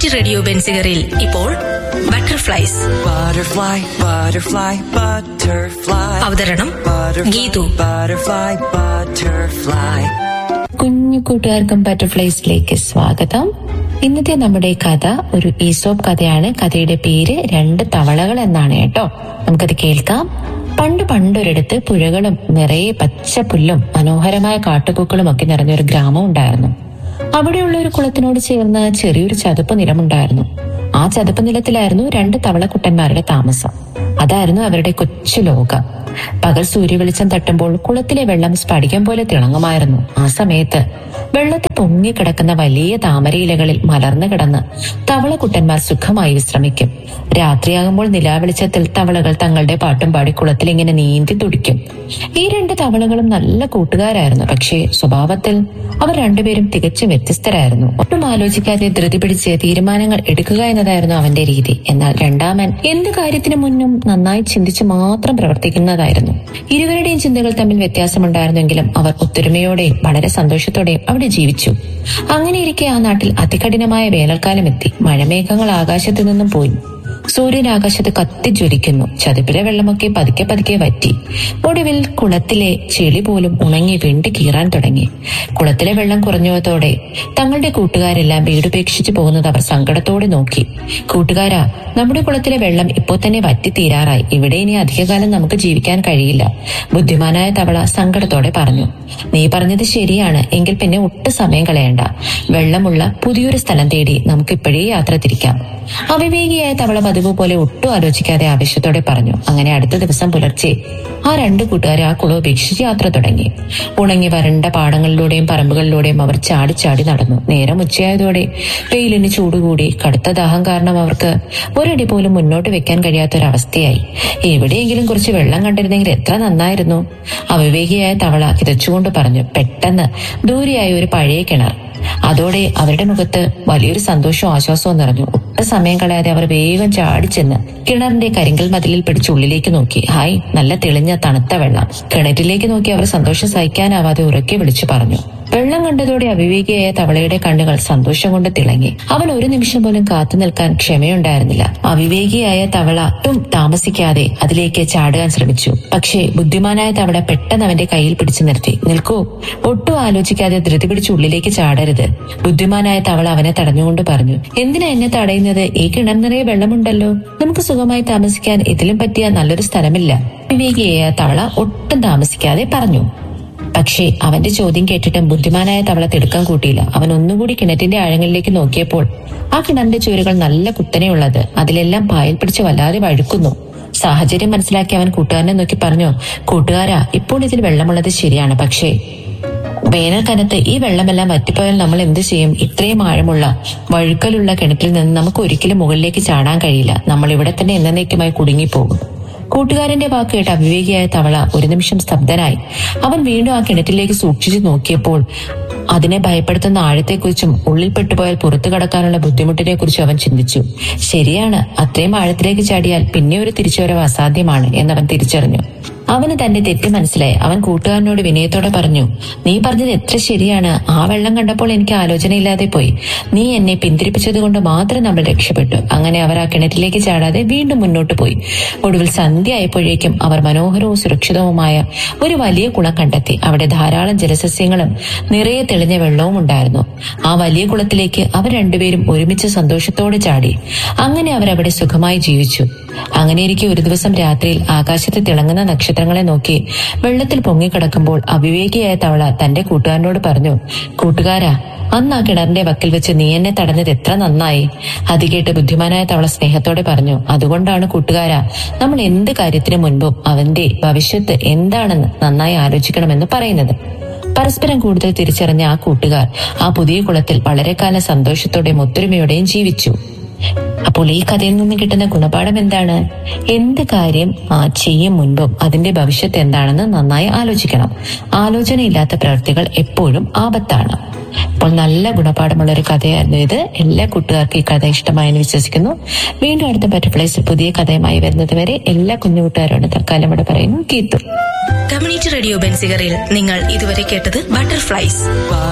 Community radio ബെൻസിഗറിൽ ഇപ്പോൾ butterflies Butterfly, butterfly, butterfly. അവതരണം Butterfly, ഗീതു butterfly, butterfly. കുഞ്ഞു കൂട്ടുകാർക്കും ബട്ടർഫ്ലൈസിലേക്ക് സ്വാഗതം ഇന്നത്തെ നമ്മുടെ കഥ ഒരു ഈസോപ്പ് കഥയാണ് കഥയുടെ പേര് രണ്ട് തവളകൾ എന്നാണ് കേട്ടോ നമുക്കത് കേൾക്കാം പണ്ട് പണ്ടൊരിടത്ത് പുഴകളും നിറയെ പച്ചപ്പുല്ലും മനോഹരമായ കാട്ടുപൂക്കളും ഒക്കെ നിറഞ്ഞൊരു ഗ്രാമം ഉണ്ടായിരുന്നു അവിടെയുള്ള ഒരു കുളത്തിനോട് ചേർന്ന് ചെറിയൊരു ചതുപ്പ് നിലമുണ്ടായിരുന്നു ആ ചതുപ്പ് നിലത്തിലായിരുന്നു രണ്ട് തവളക്കുട്ടന്മാരുടെ താമസം അതായിരുന്നു അവരുടെ കൊച്ചു ലോകം പകൽ സൂര്യവെളിച്ചം തട്ടുമ്പോൾ കുളത്തിലെ വെള്ളം സ്ഫടികം പോലെ തിളങ്ങുമായിരുന്നു ആ സമയത്ത് വെള്ളത്തിൽ പൊങ്ങിക്കിടക്കുന്ന വലിയ താമരയിലകളിൽ മലർന്നു കിടന്ന് തവളക്കുട്ടന്മാർ സുഖമായി വിശ്രമിക്കും രാത്രിയാകുമ്പോൾ നിലാവെളിച്ചത്തിൽ തവളകൾ തങ്ങളുടെ പാട്ടും പാടി കുളത്തിൽ ഇങ്ങനെ നീന്തി തുടിക്കും ഈ രണ്ട് തവളകളും നല്ല കൂട്ടുകാരായിരുന്നു പക്ഷേ സ്വഭാവത്തിൽ അവർ രണ്ടുപേരും തികച്ചും വ്യത്യസ്തരായിരുന്നു ഒട്ടും ആലോചിക്കാതെ ധൃതി പിടിച്ച് തീരുമാനങ്ങൾ എടുക്കുക എന്നതായിരുന്നു അവന്റെ രീതി എന്നാൽ രണ്ടാമൻ എന്ത് കാര്യത്തിനു മുന്നും നന്നായി ചിന്തിച്ച് മാത്രം പ്രവർത്തിക്കുന്നതായിരുന്നു ഇരുവരുടെയും ചിന്തകൾ തമ്മിൽ വ്യത്യാസമുണ്ടായിരുന്നെങ്കിലും അവർ ഒത്തൊരുമയോടെയും വളരെ സന്തോഷത്തോടെയും അവിടെ ജീവിച്ചു അങ്ങനെയിരിക്കെ ആ നാട്ടിൽ അതികഠിനമായ വേനൽക്കാലം എത്തി മഴമേഘങ്ങൾ ആകാശത്തു നിന്നും പോയി സൂര്യൻ ആകാശത്ത് കത്തിജ്വലിക്കുന്നു ചതുപ്പിലെ വെള്ളമൊക്കെ പതുക്കെ പതുക്കെ വറ്റി ഒടുവിൽ കുളത്തിലെ ചെളി പോലും ഉണങ്ങി വെണ്ടി കീറാൻ തുടങ്ങി കുളത്തിലെ വെള്ളം കുറഞ്ഞതോടെ തങ്ങളുടെ കൂട്ടുകാരെല്ലാം വീടുപേക്ഷിച്ചു പോകുന്നത് അവർ സങ്കടത്തോടെ നോക്കി കൂട്ടുകാരാ നമ്മുടെ കുളത്തിലെ വെള്ളം ഇപ്പോൾ തന്നെ വറ്റി തീരാറായി ഇവിടെ ഇനി അധികകാലം നമുക്ക് ജീവിക്കാൻ കഴിയില്ല ബുദ്ധിമാനായ തവള സങ്കടത്തോടെ പറഞ്ഞു നീ പറഞ്ഞത് ശരിയാണ് എങ്കിൽ പിന്നെ ഒട്ടും സമയം കളയണ്ട വെള്ളമുള്ള പുതിയൊരു സ്ഥലം തേടി നമുക്ക് ഇപ്പോഴേ യാത്ര തിരിക്കാം അവിവേകിയായ തവള പതിവ് പോലെ ഒട്ടും ആലോചിക്കാതെ ആവശ്യത്തോടെ പറഞ്ഞു അങ്ങനെ അടുത്ത ദിവസം പുലർച്ചെ ആ രണ്ടു കൂട്ടുകാരെ ആ കുളം ഉപേക്ഷിച്ച് യാത്ര തുടങ്ങി ഉണങ്ങി വരണ്ട പാടങ്ങളിലൂടെയും പറമ്പുകളിലൂടെയും അവർ ചാടി ചാടി നടന്നു നേരം ഉച്ചയായതോടെ വെയിലിന് ചൂടുകൂടി കടുത്ത ദാഹം കാരണം അവർക്ക് ഒരടി പോലും മുന്നോട്ട് വെക്കാൻ കഴിയാത്തൊരവസ്ഥയായി എവിടെയെങ്കിലും കുറച്ച് വെള്ളം കണ്ടിരുന്നെങ്കിൽ എത്ര നന്നായിരുന്നു അവിവേകിയായ തവള കിതച്ചുകൊണ്ട് പറഞ്ഞു പെട്ടെന്ന് ദൂരെയായ ഒരു പഴയ കിണർ അതോടെ അവരുടെ മുഖത്ത് വലിയൊരു സന്തോഷവും ആശ്വാസവും നിറഞ്ഞു ഒട്ടും സമയം കളയാതെ അവർ വേഗം ചാടിച്ചെന്ന് കിണറിന്റെ കരിങ്കൽ മതിലിൽ പിടിച്ച് ഉള്ളിലേക്ക് നോക്കി ഹായ് നല്ല തെളിഞ്ഞ തണുത്ത വെള്ളം കിണറ്റിലേക്ക് നോക്കി അവർ സന്തോഷം സഹിക്കാനാവാതെ ഉറക്കെ വിളിച്ചു പറഞ്ഞു വെള്ളം കണ്ടതോടെ അവിവേകിയായ തവളയുടെ കണ്ണുകൾ സന്തോഷം കൊണ്ട് തിളങ്ങി അവൻ ഒരു നിമിഷം പോലും കാത്തു നിൽക്കാൻ ക്ഷമയുണ്ടായിരുന്നില്ല അവിവേകിയായ തവള ഒട്ടും താമസിക്കാതെ അതിലേക്ക് ചാടുവാൻ ശ്രമിച്ചു പക്ഷേ ബുദ്ധിമാനായ തവള പെട്ടെന്ന് അവന്റെ കയ്യിൽ പിടിച്ചു നിർത്തി നിൽക്കൂ ഒട്ടും ആലോചിക്കാതെ ധൃതി പിടിച്ച് ഉള്ളിലേക്ക് ചാടരുത് ബുദ്ധിമാനായ തവള അവനെ തടഞ്ഞുകൊണ്ട് പറഞ്ഞു എന്തിനാ എന്നെ തടയുന്നത് ഈ കിണർ നിറയെ വെള്ളമുണ്ടല്ലോ നമുക്ക് സുഖമായി താമസിക്കാൻ ഇതിലും പറ്റിയ നല്ലൊരു സ്ഥലമില്ല വിവേകിയായ തവള ഒട്ടും താമസിക്കാതെ പറഞ്ഞു പക്ഷേ അവന്റെ ചോദ്യം കേട്ടിട്ടും ബുദ്ധിമാനായ തവള തിടുക്കം കൂട്ടിയില്ല അവൻ ഒന്നുകൂടി കിണറ്റിന്റെ ആഴങ്ങളിലേക്ക് നോക്കിയപ്പോൾ ആ കിണറിന്റെ ചുവരുകൾ നല്ല കുത്തനെയുള്ളത് അതിലെല്ലാം പായൽ പിടിച്ച് വല്ലാതെ വഴുക്കുന്നു സാഹചര്യം മനസ്സിലാക്കി അവൻ കൂട്ടുകാരനെ നോക്കി പറഞ്ഞു കൂട്ടുകാരാ ഇപ്പോൾ ഇതിൽ വെള്ളമുള്ളത് ശരിയാണ് പക്ഷേ വേനൽക്കാലത്ത് ഈ വെള്ളമെല്ലാം വറ്റിപ്പോയാൽ നമ്മൾ എന്ത് ചെയ്യും ഇത്രയും ആഴമുള്ള വഴുക്കലുള്ള കിണറ്റിൽ നിന്ന് നമുക്ക് ഒരിക്കലും മുകളിലേക്ക് ചാടാൻ കഴിയില്ല നമ്മൾ ഇവിടെ തന്നെ എന്നേക്കുമായി കുടുങ്ങിപ്പോകും കൂട്ടുകാരന്റെ വാക്ക് കേട്ട് അവിവേകിയായ തവള ഒരു നിമിഷം സ്തബ്ധനായി അവൻ വീണ്ടും ആ കിണറ്റിലേക്ക് സൂക്ഷിച്ചു നോക്കിയപ്പോൾ അതിനെ ഭയപ്പെടുത്തുന്ന ആഴത്തെക്കുറിച്ചും ഉള്ളിൽ പെട്ടുപോയാൽ പുറത്തു കടക്കാനുള്ള ബുദ്ധിമുട്ടിനെ കുറിച്ചും അവൻ ചിന്തിച്ചു ശരിയാണ് അത്രയും ആഴത്തിലേക്ക് ചാടിയാൽ പിന്നെ ഒരു തിരിച്ചുവരവ് അസാധ്യമാണ് എന്നവൻ തിരിച്ചറിഞ്ഞു അവന് തന്റെ തെറ്റ് മനസ്സിലായി അവൻ കൂട്ടുകാരനോട് വിനയത്തോടെ പറഞ്ഞു നീ പറഞ്ഞത് എത്ര ശരിയാണ് ആ വെള്ളം കണ്ടപ്പോൾ എനിക്ക് ആലോചനയില്ലാതെ പോയി നീ എന്നെ പിന്തിരിപ്പിച്ചത് കൊണ്ട് മാത്രം നമ്മൾ രക്ഷപ്പെട്ടു അങ്ങനെ അവർ ആ കിണറ്റിലേക്ക് ചാടാതെ വീണ്ടും മുന്നോട്ട് പോയി ഒടുവിൽ സന്ധ്യ ആയപ്പോഴേക്കും അവർ മനോഹരവും സുരക്ഷിതവുമായ ഒരു വലിയ കുളം കണ്ടെത്തി അവിടെ ധാരാളം ജലസസ്യങ്ങളും നിറയെ തെളിഞ്ഞ വെള്ളവും ഉണ്ടായിരുന്നു ആ വലിയ കുളത്തിലേക്ക് അവർ രണ്ടുപേരും ഒരുമിച്ച് സന്തോഷത്തോടെ ചാടി അങ്ങനെ അവർ അവിടെ സുഖമായി ജീവിച്ചു അങ്ങനെയിരിക്കെ ഒരു ദിവസം രാത്രിയിൽ ആകാശത്ത് തിളങ്ങുന്ന നക്ഷത്രങ്ങളെ നോക്കി വെള്ളത്തിൽ പൊങ്ങിക്കിടക്കുമ്പോൾ അവിവേകിയായ തവള തന്റെ കൂട്ടുകാരനോട് പറഞ്ഞു കൂട്ടുകാരാ അന്ന് ആ കിണറിന്റെ വക്കിൽ വെച്ച് നീ എന്നെ തടഞ്ഞത് എത്ര നന്നായി അത് കേട്ട് ബുദ്ധിമാനായ തവള സ്നേഹത്തോടെ പറഞ്ഞു അതുകൊണ്ടാണ് കൂട്ടുകാരാ നമ്മൾ എന്ത് കാര്യത്തിനു മുൻപും അവന്റെ ഭവിഷ്യത്ത് എന്താണെന്ന് നന്നായി ആലോചിക്കണമെന്ന് പറയുന്നത് പരസ്പരം കൂടുതൽ തിരിച്ചറിഞ്ഞ ആ കൂട്ടുകാർ ആ പുതിയ കുളത്തിൽ വളരെ കാലം സന്തോഷത്തോടെയും ഒത്തൊരുമയോടെയും ജീവിച്ചു അപ്പോൾ ഈ കഥയിൽ നിന്ന് കിട്ടുന്ന ഗുണപാഠം എന്താണ് എന്ത് കാര്യം ആ ചെയ്യും മുൻപും അതിന്റെ ഭവിഷ്യത്ത് എന്താണെന്ന് നന്നായി ആലോചിക്കണം ആലോചനയില്ലാത്ത പ്രവൃത്തികൾ എപ്പോഴും ആപത്താണ് അപ്പോൾ നല്ല ഗുണപാഠമുള്ള ഒരു കഥയായിരുന്നു ഇത് എല്ലാ കൂട്ടുകാർക്കും ഈ കഥ ഇഷ്ടമായെന്ന് വിശ്വസിക്കുന്നു വീണ്ടും അടുത്ത ബട്ടർഫ്ലൈസിൽ പുതിയ കഥയുമായി വരുന്നത് വരെ എല്ലാ കുഞ്ഞുകൂട്ടുകാരോടും തൽക്കാലം ഇവിടെ പറയുന്നു കീത്തു കമ്മ്യൂണിറ്റി റേഡിയോ ബെൻസിഗറിൽ നിങ്ങൾ ഇതുവരെ കേട്ടത് ബട്ടർഫ്ലൈസ്